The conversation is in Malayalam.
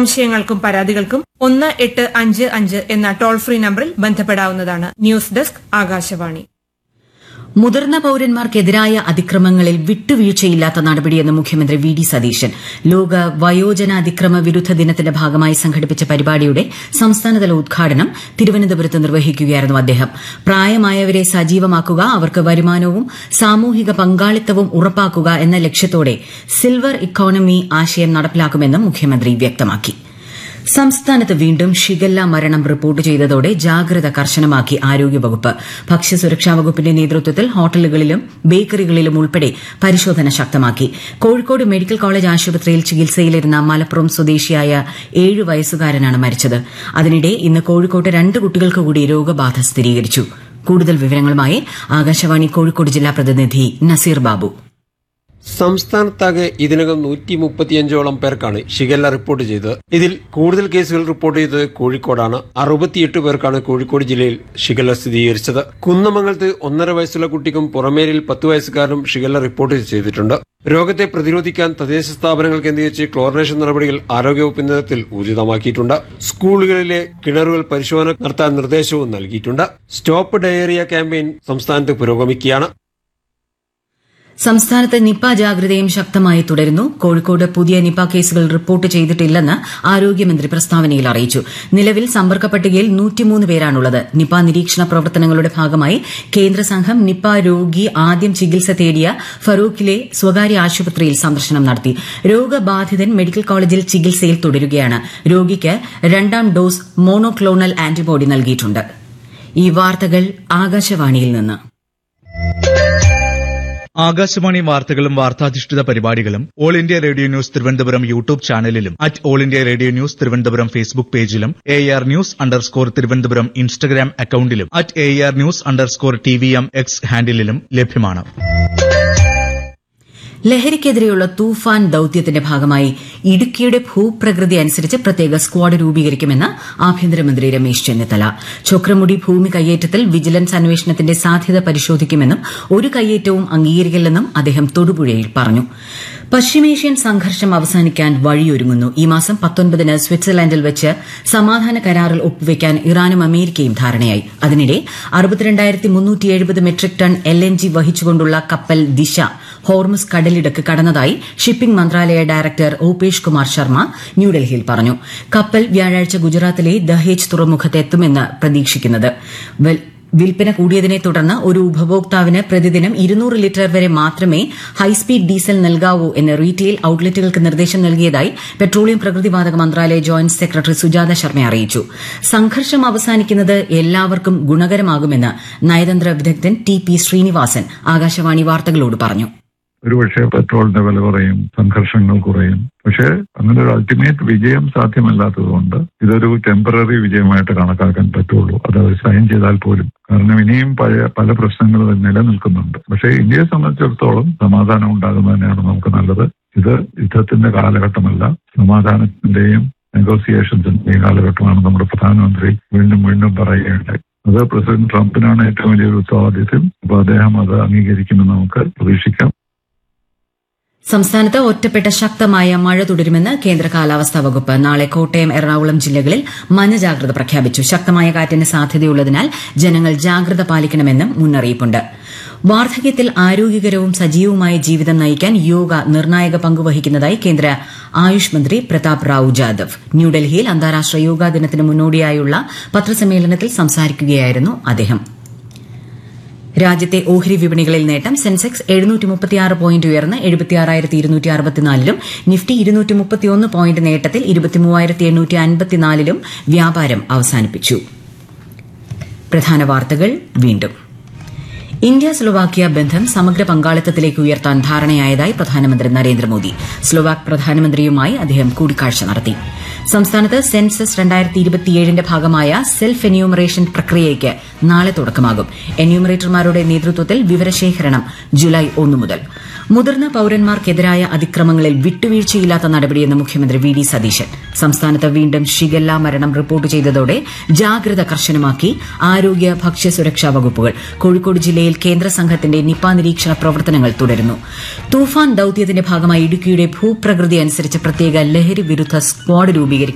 സംശയങ്ങൾക്കും പരാതികൾക്കും ഒന്ന് എട്ട് അഞ്ച് അഞ്ച് എന്ന ടോൾ ഫ്രീ നമ്പറിൽ ബന്ധപ്പെടാവുന്നതാണ് ന്യൂസ് ഡെസ്ക് ആകാശവാണി മുതിർന്ന പൌരന്മാർക്കെതിരായ അതിക്രമങ്ങളിൽ വിട്ടുവീഴ്ചയില്ലാത്ത നടപടിയെന്ന് മുഖ്യമന്ത്രി വി ഡി സതീശൻ ലോക വയോജന അതിക്രമ വിരുദ്ധ ദിനത്തിന്റെ ഭാഗമായി സംഘടിപ്പിച്ച പരിപാടിയുടെ സംസ്ഥാനതല ഉദ്ഘാടനം തിരുവനന്തപുരത്ത് നിർവഹിക്കുകയായിരുന്നു അദ്ദേഹം പ്രായമായവരെ സജീവമാക്കുക അവർക്ക് വരുമാനവും സാമൂഹിക പങ്കാളിത്തവും ഉറപ്പാക്കുക എന്ന ലക്ഷ്യത്തോടെ സിൽവർ ഇക്കോണമി ആശയം നടപ്പിലാക്കുമെന്നും മുഖ്യമന്ത്രി വ്യക്തമാക്കി സംസ്ഥാനത്ത് വീണ്ടും ഷിഗല്ല മരണം റിപ്പോർട്ട് ചെയ്തതോടെ ജാഗ്രത കർശനമാക്കി ആരോഗ്യവകുപ്പ് ഭക്ഷ്യസുരക്ഷാ വകുപ്പിന്റെ നേതൃത്വത്തിൽ ഹോട്ടലുകളിലും ബേക്കറികളിലും ഉൾപ്പെടെ പരിശോധന ശക്തമാക്കി കോഴിക്കോട് മെഡിക്കൽ കോളേജ് ആശുപത്രിയിൽ ചികിത്സയിലിരുന്ന മലപ്പുറം സ്വദേശിയായ ഏഴ് വയസ്സുകാരനാണ് മരിച്ചത് അതിനിടെ ഇന്ന് കോഴിക്കോട്ട് രണ്ട് കുട്ടികൾക്ക് കൂടി രോഗബാധ സ്ഥിരീകരിച്ചു കൂടുതൽ വിവരങ്ങളുമായി ആകാശവാണി കോഴിക്കോട് ജില്ലാ പ്രതിനിധി നസീർ ബാബു സംസ്ഥാനത്താകെ ഇതിനകം നൂറ്റി മുപ്പത്തിയഞ്ചോളം പേർക്കാണ് ഷിഗല്ല റിപ്പോർട്ട് ചെയ്തത് ഇതിൽ കൂടുതൽ കേസുകൾ റിപ്പോർട്ട് ചെയ്തത് കോഴിക്കോടാണ് അറുപത്തിയെട്ട് പേർക്കാണ് കോഴിക്കോട് ജില്ലയിൽ ഷിഗല്ല സ്ഥിരീകരിച്ചത് കുന്നമംഗലത്ത് ഒന്നര വയസ്സുള്ള കുട്ടിക്കും പുറമേരിൽ പത്ത് വയസ്സുകാരനും ഷിഗല്ല റിപ്പോർട്ട് ചെയ്തിട്ടുണ്ട് രോഗത്തെ പ്രതിരോധിക്കാൻ തദ്ദേശ സ്ഥാപനങ്ങൾ കേന്ദ്രീകരിച്ച് ക്ലോറിനേഷൻ നടപടികൾ ആരോഗ്യവകുപ്പ് നേതൃത്വത്തിൽ ഊർജിതമാക്കിയിട്ടുണ്ട് സ്കൂളുകളിലെ കിണറുകൾ പരിശോധന നടത്താൻ നിർദ്ദേശവും നൽകിയിട്ടുണ്ട് സ്റ്റോപ്പ് ഡയേറിയ ക്യാമ്പയിൻ സംസ്ഥാനത്ത് പുരോഗമിക്കുകയാണ് സംസ്ഥാനത്ത് നിപ ജാഗ്രതയും ശക്തമായി തുടരുന്നു കോഴിക്കോട് പുതിയ നിപ കേസുകൾ റിപ്പോർട്ട് ചെയ്തിട്ടില്ലെന്ന് ആരോഗ്യമന്ത്രി പ്രസ്താവനയിൽ അറിയിച്ചു നിലവിൽ സമ്പർക്ക പട്ടികയിൽ നൂറ്റിമൂന്ന് പേരാണുള്ളത് നിപ നിരീക്ഷണ പ്രവർത്തനങ്ങളുടെ ഭാഗമായി കേന്ദ്ര സംഘം നിപ രോഗി ആദ്യം ചികിത്സ തേടിയ ഫറൂഖിലെ സ്വകാര്യ ആശുപത്രിയിൽ സന്ദർശനം നടത്തി രോഗബാധിതൻ മെഡിക്കൽ കോളേജിൽ ചികിത്സയിൽ തുടരുകയാണ് രോഗിക്ക് രണ്ടാം ഡോസ് മോണോക്ലോണൽ ആന്റിബോഡി നൽകിയിട്ടുണ്ട് ഈ വാർത്തകൾ ആകാശവാണിയിൽ നിന്ന് ആകാശവാണി വാർത്തകളും വാർത്താധിഷ്ഠിത പരിപാടികളും all India radio news Thiruvananthapuram YouTube ചാനലിലും at all India radio news Thiruvananthapuram Facebook പേജിലും A R news underscore Thiruvananthapuram Instagram അക്കൌണ്ടിലും at A R news underscore T V M X ഹാൻഡിലും ലഭ്യമാണ് ലഹരിക്കെതിരെയുള്ള തൂഫാൻ ദൌത്യത്തിന്റെ ഭാഗമായി ഇടുക്കിയുടെ ഭൂപ്രകൃതി അനുസരിച്ച് പ്രത്യേക സ്ക്വാഡ് രൂപീകരിക്കുമെന്ന് ആഭ്യന്തരമന്ത്രി രമേശ് ചെന്നിത്തല ചൊക്രമുടി ഭൂമി കയ്യേറ്റത്തിൽ വിജിലൻസ് അന്വേഷണത്തിന്റെ സാധ്യത പരിശോധിക്കുമെന്നും ഒരു കയ്യേറ്റവും അംഗീകരിക്കില്ലെന്നും അദ്ദേഹം തൊടുപുഴയിൽ പറഞ്ഞു പശ്ചിമേഷ്യൻ സംഘർഷം അവസാനിക്കാൻ വഴിയൊരുങ്ങുന്നു ഈ മാസം പത്തൊൻപതിന് സ്വിറ്റ്സർലൻഡിൽ വെച്ച് സമാധാന കരാറിൽ ഒപ്പുവെക്കാൻ ഇറാനും അമേരിക്കയും ധാരണയായി അതിനിടെ അറുപത്തിരണ്ടായിരത്തി മുന്നൂറ്റി എഴുപത് metric ton L N G വഹിച്ചുകൊണ്ടുള്ള കപ്പൽ ദിശ ഹോർമുസ് കടലിടുക്ക് കടന്നതായി ഷിപ്പിംഗ് മന്ത്രാലയ ഡയറക്ടർ ഓപേഷ് കുമാർ ശർമ്മ ന്യൂഡൽഹിയിൽ പറഞ്ഞു കപ്പൽ വ്യാഴാഴ്ച ഗുജറാത്തിലെ ദഹേജ് തുറമുഖത്ത് എത്തുമെന്ന് പ്രതീക്ഷിക്കുന്നത് വിൽപ്പന കൂടിയതിനെ തുടർന്ന് ഒരു ഉപഭോക്താവിന് പ്രതിദിനം ഇരുന്നൂറ് ലിറ്റർ വരെ മാത്രമേ ഹൈസ്പീഡ് ഡീസൽ നൽകാവൂ എന്ന് റീറ്റെയിൽ ഔട്ട്ലെറ്റുകൾക്ക് നിർദ്ദേശം നൽകിയതായി പെട്രോളിയം പ്രകൃതിവാതക മന്ത്രാലയ ജോയിന്റ് സെക്രട്ടറി സുജാത ശർമ്മ അറിയിച്ചു സംഘർഷം അവസാനിക്കുന്നത് എല്ലാവർക്കും ഗുണകരമാകുമെന്ന് നയതന്ത്ര വിദഗ്ധൻ ടി പി ശ്രീനിവാസൻ ആകാശവാണി വാർത്തകളോട് പറഞ്ഞു ഒരുപക്ഷെ പെട്രോളിന്റെ വില കുറയും സംഘർഷങ്ങൾ കുറയും പക്ഷേ അങ്ങനെ ഒരു അൾട്ടിമേറ്റ് വിജയം സാധ്യമല്ലാത്തതുകൊണ്ട് ഇതൊരു ടെമ്പററി വിജയമായിട്ട് കണക്കാക്കാൻ പറ്റുള്ളൂ അത് അവർ സൈൻ ചെയ്താൽ പോലും കാരണം ഇനിയും പഴയ പല പ്രശ്നങ്ങളും നിലനിൽക്കുന്നുണ്ട് പക്ഷേ ഇന്ത്യയെ സംബന്ധിച്ചിടത്തോളം സമാധാനം ഉണ്ടാകുന്നത് തന്നെയാണ് നമുക്ക് നല്ലത് ഇത് യുദ്ധത്തിന്റെ കാലഘട്ടമല്ല സമാധാനത്തിന്റെയും നെഗോസിയേഷൻസിന്റെയും കാലഘട്ടമാണ് നമ്മുടെ പ്രധാനമന്ത്രി വീണ്ടും വീണ്ടും പറയുകയുണ്ടായി അത് പ്രസിഡന്റ് ട്രംപിനാണ് ഏറ്റവും വലിയൊരു ഉത്തരവാദിത്യം അപ്പൊ അദ്ദേഹം അത് അംഗീകരിക്കുമെന്ന് നമുക്ക് പ്രതീക്ഷിക്കാം സംസ്ഥാനത്ത് ഒറ്റപ്പെട്ട ശക്തമായ മഴ തുടരുമെന്ന് കേന്ദ്ര കാലാവസ്ഥാ വകുപ്പ് നാളെ കോട്ടയം എറണാകുളം ജില്ലകളിൽ മഞ്ഞജാഗ്രത പ്രഖ്യാപിച്ചു ശക്തമായ കാറ്റിന് സാധ്യതയുള്ളതിനാൽ ജനങ്ങൾ ജാഗ്രത പാലിക്കണമെന്നും മുന്നറിയിപ്പുണ്ട് വാർദ്ധക്യത്തിൽ ആരോഗ്യകരവും സജീവവുമായ ജീവിതം നയിക്കാൻ യോഗ നിർണായക പങ്കുവഹിക്കുന്നതായി കേന്ദ്ര ആയുഷ് മന്ത്രി പ്രതാപ് റാവു ജാദവ് ന്യൂഡൽഹിയിൽ അന്താരാഷ്ട്ര യോഗാ ദിനത്തിന് മുന്നോടിയായുള്ള പത്രസമ്മേളനത്തിൽ സംസാരിക്കുകയായിരുന്നു അദ്ദേഹം രാജ്യത്തെ ഓഹരി വിപണികളിൽ നേട്ടം സെൻസെക്സ് എഴുന്നൂറ്റി മുപ്പത്തിയാറ് പോയിന്റ് ഉയർന്ന് എഴുപത്തിയാറായിരത്തി ഇരുന്നൂറ്റി അറുപത്തിനാലിലും നിഫ്റ്റി ഇരുന്നൂറ്റി മുപ്പത്തിയൊന്ന് പോയിന്റ് നേട്ടത്തിൽ ഇരുപത്തിമൂവായിരത്തി എണ്ണൂറ്റി അൻപത്തിനാലിലും വ്യാപാരം അവസാനിപ്പിച്ചു പ്രധാന വാർത്തകൾ വീണ്ടും ഇന്ത്യ സ്ലൊവാക്യ ബന്ധം സമഗ്ര പങ്കാളിത്തത്തിലേക്ക് ഉയർത്താൻ ധാരണയായതായി പ്രധാനമന്ത്രി നരേന്ദ്രമോദി സ്ലൊവാക് പ്രധാനമന്ത്രിയുമായി അദ്ദേഹം കൂടിക്കാഴ്ച നടത്തി സംസ്ഥാനത്ത് സെൻസസ് രണ്ടായിരത്തി ഇരുപത്തിയേഴിന്റെ ഭാഗമായ സെൽഫ് എന്യൂമറേഷൻ പ്രക്രിയയ്ക്ക് നാളെ തുടക്കമാകും എന്യൂമറേറ്റർമാരുടെ നേതൃത്വത്തിൽ വിവരശേഖരണം ജൂലൈ ഒന്നു മുതൽ മുതിർന്ന പൌരന്മാർക്കെതിരായ അതിക്രമങ്ങളിൽ വിട്ടുവീഴ്ചയില്ലാത്ത നടപടിയെന്ന് മുഖ്യമന്ത്രി വി ഡി സതീശൻ സംസ്ഥാനത്ത് വീണ്ടും ഷിഗല്ല മരണം റിപ്പോർട്ട് ചെയ്തതോടെ ജാഗ്രത കർശനമാക്കി ആരോഗ്യ ഭക്ഷ്യസുരക്ഷാ വകുപ്പുകൾ കോഴിക്കോട് ജില്ലയിൽ കേന്ദ്ര സംഘത്തിന്റെ നിപ നിരീക്ഷണ പ്രവർത്തനങ്ങൾ തുടരുന്നു തൂഫാൻ ദൌത്യത്തിന്റെ ഭാഗമായി ഇടുക്കിയുടെ ഭൂപ്രകൃതി അനുസരിച്ച് പ്രത്യേക ലഹരി വിരുദ്ധ സ്ക്വാഡ് രൂപീകരിക്കും